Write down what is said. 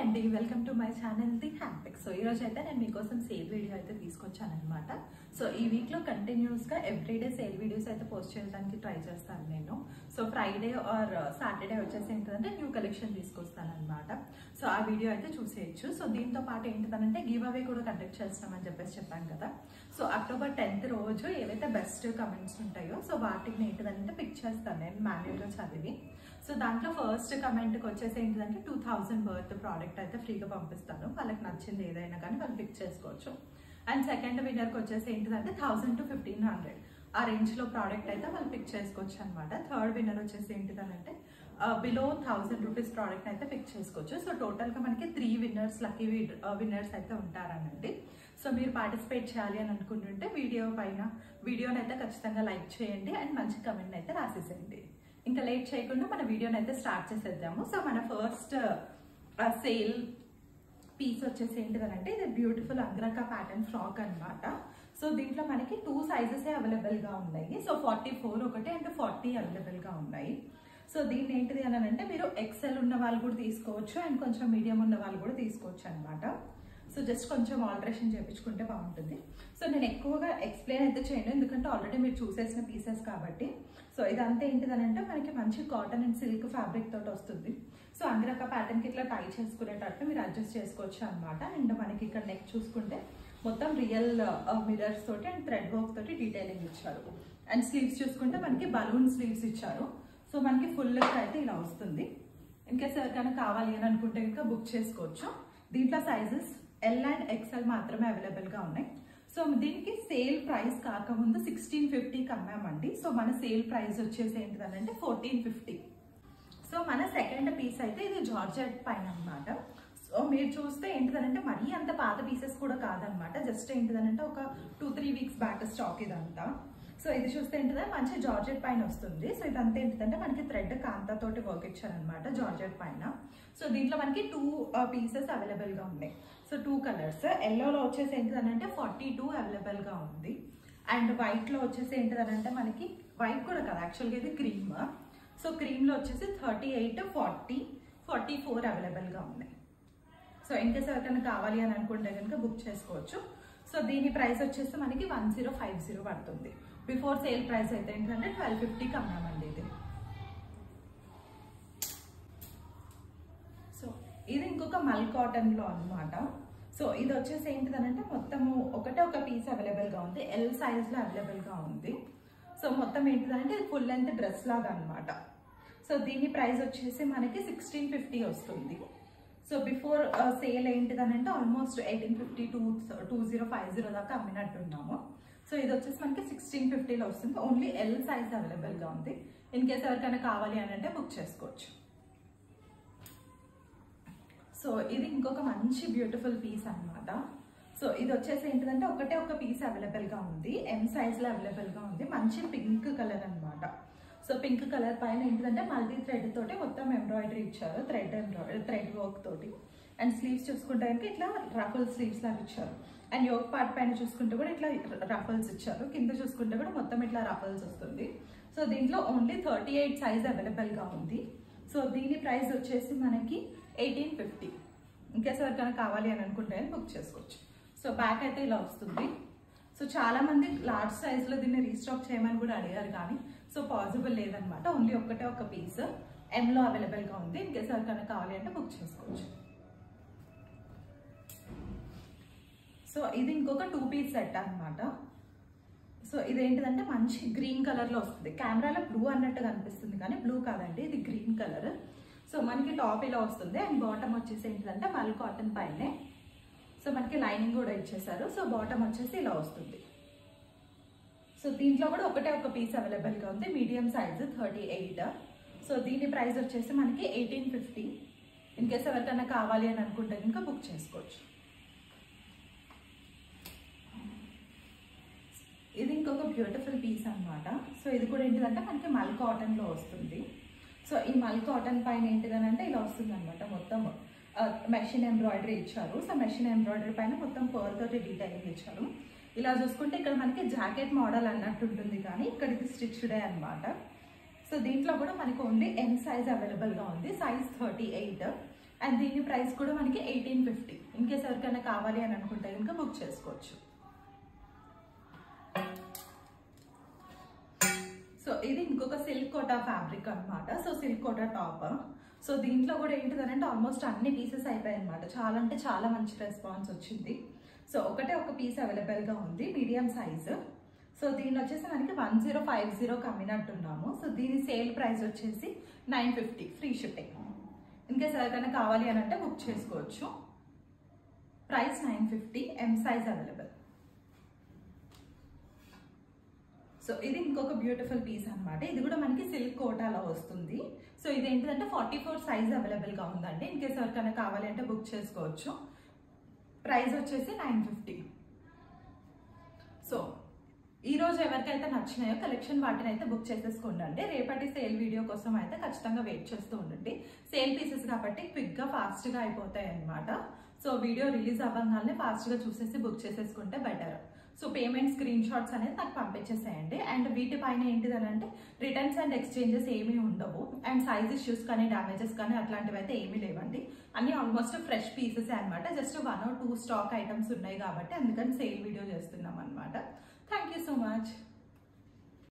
అండి welcome to my channel the హ్యాంపిక్ so ఈ రోజు అయితే నేను మీకోసం సేల్ వీడియో అయితే తీసుకొచ్చాను అనమాట సో ఈ వీక్ లో కంటిన్యూస్ గా ఎవ్రీడే సేల్ వీడియోస్ అయితే పోస్ట్ చేయడానికి ట్రై చేస్తాను నేను సో ఫ్రైడే ఆర్ సాటర్డే వచ్చేసి ఏంటంటే న్యూ కలెక్షన్ తీసుకొస్తాను అనమాట సో ఆ వీడియో అయితే చూసేయచ్చు సో దీంతో పాటు ఏంటిదనంటే గివ్ అవే కూడా కండక్ట్ చేస్తామని చెప్పేసి చెప్పాను కదా సో అక్టోబర్ టెన్త్ రోజు ఏవైతే బెస్ట్ కమెంట్స్ ఉంటాయో సో వాటిని ఏంటిదంటే పిక్ చేస్తాను నేను మాన్యువల్గా చదివి సో దాంట్లో ఫస్ట్ కమెంట్కి వచ్చేసి ఏంటిదంటే టూ థౌజండ్ బర్త్ ప్రోడక్ట్ అయితే ఫ్రీగా పంపిస్తాను వాళ్ళకి నచ్చింది ఏదైనా కానీ వాళ్ళు పిక్ చేసుకోవచ్చు అండ్ సెకండ్ విన్నర్కి వచ్చేసి ఏంటిదంటే థౌసండ్ టు ఫిఫ్టీన్ హండ్రెడ్ ఆ రేంజ్లో ప్రోడక్ట్ అయితే వాళ్ళు పిక్ చేసుకోవచ్చు అనమాట థర్డ్ విన్నర్ వచ్చేసి ఏంటిదనంటే బిలో థౌసండ్ రూపీస్ ప్రోడక్ట్ అయితే పిక్ చేసుకోవచ్చు సో టోటల్గా మనకి త్రీ విన్నర్స్ లక్కీ విన్నర్స్ అయితే ఉంటారనండి సో మీరు పార్టిసిపేట్ చేయాలి అని అనుకుంటుంటే వీడియో పైన వీడియోని అయితే ఖచ్చితంగా లైక్ చేయండి అండ్ మంచి కమెంట్ అయితే రాసేసేయండి ఇంకా లేట్ చేయకుండా మన వీడియోని అయితే స్టార్ట్ చేసేద్దాము సో మన ఫస్ట్ సేల్ పీస్ వచ్చేసి ఏంటిదనంటే ఇది బ్యూటిఫుల్ అంగ్రకా ప్యాటర్న్ ఫ్రాక్ అన్నమాట సో దీంట్లో మనకి టూ సైజెస్ అవైలబుల్ గా ఉన్నాయి సో ఫార్టీ ఫోర్ ఒకటి అండ్ ఫార్టీ అవైలబుల్ గా ఉన్నాయి సో దీన్ని ఏంటిది అని అంటే మీరు ఎక్సెల్ ఉన్న వాళ్ళు కూడా తీసుకోవచ్చు అండ్ కొంచెం మీడియం ఉన్న వాళ్ళు కూడా తీసుకోవచ్చు అనమాట సో జస్ట్ కొంచెం ఆల్టరేషన్ చేయించుకుంటే బాగుంటుంది సో నేను ఎక్కువగా ఎక్స్ప్లెయిన్ అయితే చేయను ఎందుకంటే ఆల్రెడీ మీరు చూసేసిన పీసెస్ కాబట్టి సో ఇదంతా ఏంటిదనంటే మనకి మంచి కాటన్ అండ్ సిల్క్ ఫ్యాబ్రిక్ తోటి వస్తుంది సో అంగిరక ప్యాటర్న్కి ఇట్లా టై చేసుకునేటట్టు మీరు అడ్జస్ట్ చేసుకోవచ్చు అనమాట అండ్ మనకి ఇక్కడ నెక్ చూసుకుంటే మొత్తం రియల్ మిరర్స్ తోటి అండ్ థ్రెడ్ వర్క్ తోటి డీటెయిలింగ్ ఇచ్చారు అండ్ స్లీవ్స్ చూసుకుంటే మనకి బలూన్ స్లీవ్స్ ఇచ్చారు సో మనకి ఫుల్ అయితే ఇలా వస్తుంది ఇన్కేస్ ఎవరికైనా కావాలి అని అనుకుంటే ఇంకా బుక్ చేసుకోవచ్చు దీంట్లో సైజెస్ ఎల్ అండ్ ఎక్స్ఎల్ మాత్రమే అవైలబుల్గా ఉన్నాయి సో దీనికి సేల్ ప్రైస్ కాకముందు సిక్స్టీన్ ఫిఫ్టీకి అమ్మామండి సో మన సేల్ ప్రైస్ వచ్చేసి ఏంటిదనంటే ఫోర్టీన్ ఫిఫ్టీ సో మన సెకండ్ పీస్ అయితే ఇది జార్జెట్ పైన అనమాట సో మీరు చూస్తే ఏంటిదనంటే మరీ అంత పాత పీసెస్ కూడా కాదనమాట జస్ట్ ఏంటిదనంటే ఒక two three weeks back stock ఇదంతా సో ఇది చూస్తే ఏంటిదంటే మంచి జార్జెట్ పైన వస్తుంది సో ఇదంతా ఏంటిదంటే మనకి థ్రెడ్ కాంతా తోటి వర్క్ ఇచ్చారనమాట జార్జెట్ పైన సో దీంట్లో మనకి టూ పీసెస్ అవైలబుల్గా ఉన్నాయి సో టూ కలర్స్ ఎల్లోలో వచ్చేసి ఏంటిదనంటే ఫార్టీ టూ అవైలబుల్గా ఉంది అండ్ వైట్లో వచ్చేసి ఏంటిదనంటే మనకి వైట్ కూడా కదా యాక్చువల్గా ఇది క్రీమ్ సో క్రీమ్లో వచ్చేసి thirty eight forty forty four అవైలబుల్గా ఉన్నాయి సో ఇంకేస్ ఎవరికైనా కావాలి అని అనుకుంటే కనుక బుక్ చేసుకోవచ్చు సో దీని ప్రైస్ వచ్చేసి మనకి వన్ జీరో ఫైవ్ జీరో పడుతుంది బిఫోర్ సేల్ ప్రైస్ అయితే ఏంటంటే ట్వెల్వ్ ఫిఫ్టీకి అమ్మామండి ఇది సో ఇది ఇంకొక మల్ కాటన్లో అనమాట సో ఇది వచ్చేసి ఏంటిదనంటే మొత్తము ఒకటే ఒక పీస్ అవైలబుల్గా ఉంది ఎల్ సైజ్లో అవైలబుల్గా ఉంది సో మొత్తం ఏంటిదంటే ఇది ఫుల్ లెంత్ డ్రెస్ లాగా అనమాట సో దీని ప్రైస్ వచ్చేసి మనకి సిక్స్టీన్ ఫిఫ్టీ వస్తుంది సో బిఫోర్ సేల్ ఏంటిదనంటే almost eighteen fifty two two zero five zero దాకా అమ్మినట్టున్నాము సో ఇది వచ్చేసి మనకి సిక్స్టీన్ ఫిఫ్టీలో వస్తుంది ఓన్లీ ఎల్ సైజ్ అవైలబుల్గా ఉంది ఇన్ కేస్ ఎవరికైనా కావాలి అని అంటే బుక్ చేసుకోవచ్చు సో ఇది ఇంకొక మంచి బ్యూటిఫుల్ పీస్ అనమాట సో ఇది వచ్చేసి ఏంటిదంటే ఒకటే ఒక పీస్ అవైలబుల్గా ఉంది ఎం సైజ్లో అవైలబుల్గా ఉంది మంచి పింక్ కలర్ అనమాట సో పింక్ కలర్ పైన ఏంటిదంటే మల్టీ థ్రెడ్ తోటి మొత్తం ఎంబ్రాయిడరీ ఇచ్చారు థ్రెడ్ ఎంబ్రాయిడరీ థ్రెడ్ వర్క్ తోటి అండ్ స్లీవ్స్ చూసుకుంటే కనుక ఇట్లా రఫుల్ స్లీవ్స్ లాగా ఇచ్చారు అండ్ యోగ్ పార్ట్ పైన చూసుకుంటే కూడా ఇట్లా రఫల్స్ ఇచ్చారు కింద చూసుకుంటే కూడా మొత్తం ఇట్లా రఫల్స్ వస్తుంది సో దీంట్లో ఓన్లీ థర్టీ ఎయిట్ సైజ్ అవైలబుల్గా ఉంది సో దీని ప్రైస్ వచ్చేసి మనకి ఎయిటీన్ ఫిఫ్టీ ఇంకేస్ ఎవరికైనా కావాలి అని అనుకుంటే బుక్ చేసుకోవచ్చు సో బ్యాక్ అయితే ఇలా వస్తుంది సో చాలా మంది లార్జ్ సైజ్లో దీన్ని రీస్టాక్ చేయమని కూడా అడిగారు కానీ సో పాసిబుల్ లేదనమాట ఓన్లీ ఒక్కటే ఒక పీస్ ఎంలో అవైలబుల్గా ఉంది ఇన్కేస్ ఎవరికైనా కావాలి అంటే బుక్ చేసుకోవచ్చు సో ఇది ఇంకొక టూ పీస్ సెట్ అనమాట సో ఇదేంటిదంటే మంచి గ్రీన్ కలర్లో వస్తుంది కెమెరాలో బ్లూ అన్నట్టు కనిపిస్తుంది కానీ బ్లూ కాదండి ఇది గ్రీన్ కలర్ సో మనకి టాప్ ఇలా వస్తుంది అండ్ బాటమ్ వచ్చేసి ఏంటిదంటే మల్ కాటన్ పైనే సో మనకి లైనింగ్ కూడా ఇచ్చేసారు సో బాటమ్ వచ్చేసి ఇలా వస్తుంది సో దీంట్లో కూడా ఒకటే ఒక పీస్ అవైలబుల్గా ఉంది medium size thirty eight so దీని ప్రైస్ వచ్చేసి మనకి ఎయిటీన్ ఫిఫ్టీ ఇన్ కేస్ ఎవరికైనా కావాలి అని అనుకుంటే కనుక బుక్ చేసుకోవచ్చు ఇది ఇంకొక బ్యూటిఫుల్ పీస్ అనమాట సో ఇది కూడా ఏంటిదంటే మనకి మల్ కాటన్లో వస్తుంది సో ఈ మల్ కాటన్ పైన ఏంటిదనంటే ఇలా వస్తుంది అనమాట మొత్తం మెషిన్ ఎంబ్రాయిడరీ ఇచ్చారు సో మెషిన్ ఎంబ్రాయిడరీ పైన మొత్తం పర్ తోటి డీటెయిలింగ్ ఇచ్చారు ఇలా చూసుకుంటే ఇక్కడ మనకి జాకెట్ మోడల్ అన్నట్టు ఉంటుంది కానీ ఇక్కడ ఇది స్టిచ్డే అనమాట సో దీంట్లో కూడా మనకి ఓన్లీ ఎన్ సైజ్ అవైలబుల్గా ఉంది సైజ్ థర్టీ ఎయిట్ అండ్ దీని ప్రైస్ కూడా మనకి ఎయిటీన్ ఫిఫ్టీ ఇన్ కేస్ ఎవరికైనా కావాలి అని అనుకుంటే కనుక బుక్ చేసుకోవచ్చు సో ఇది ఇంకొక సిల్క్ కోటా ఫ్యాబ్రిక్ అన్నమాట so silk Kota top so దీంట్లో కూడా ఏంటిదనంటే ఆల్మోస్ట్ అన్ని పీసెస్ అయిపోయాయి అనమాట చాలా అంటే చాలా మంచి రెస్పాన్స్ వచ్చింది సో ఒకటే ఒక పీస్ అవైలబుల్గా ఉంది మీడియం సైజు సో దీని వచ్చేసి మనకి వన్ జీరో ఫైవ్ జీరో కమ్మినట్టున్నాము సో దీని సేల్ ప్రైస్ వచ్చేసి nine fifty free shipping in case ఎవరికైనా కావాలి అని అంటే బుక్ చేసుకోవచ్చు price nine fifty M size available so ఇది ఇంకొక బ్యూటిఫుల్ పీస్ అన్నమాట ఇది కూడా మనకి సిల్క్ కోటాలో వస్తుంది సో ఇది ఏంటిదంటే ఫార్టీ ఫోర్ సైజ్ అవైలబుల్గా ఉందండి ఇన్ కేస్ ఎవరికైనా కావాలి అంటే బుక్ చేసుకోవచ్చు ప్రైస్ వచ్చేసి నైన్ ఫిఫ్టీ సో ఈ రోజు ఎవరికైతే నచ్చినాయో కలెక్షన్ వాటిని అయితే బుక్ చేసేసుకోండి రేపటి సేల్ వీడియో కోసం అయితే ఖచ్చితంగా వెయిట్ చేస్తూ ఉండండి సేల్ పీసెస్ కాబట్టి క్విక్గా ఫాస్ట్గా అయిపోతాయి అన్నమాట సో వీడియో రిలీజ్ అవ్వగానే ఫాస్ట్గా చూసేసి బుక్ చేసేసుకుంటే better so payment screenshots అనేది నాకు పంపించేసేయండి అండ్ వీటి పైన ఏంటిదని అంటే రిటర్న్స్ అండ్ ఎక్స్చేంజెస్ ఏమీ ఉండవు అండ్ సైజ్ ఇష్యూస్ కానీ డ్యామేజెస్ కానీ అట్లాంటివి అయితే ఏమీ లేవండి అన్ని ఆల్మోస్ట్ ఫ్రెష్ పీసెస్ అనమాట just one or two stock items ఉన్నాయి కాబట్టి అందుకని సేల్ వీడియో చేస్తున్నాం అనమాట థ్యాంక్ యూ సో మచ్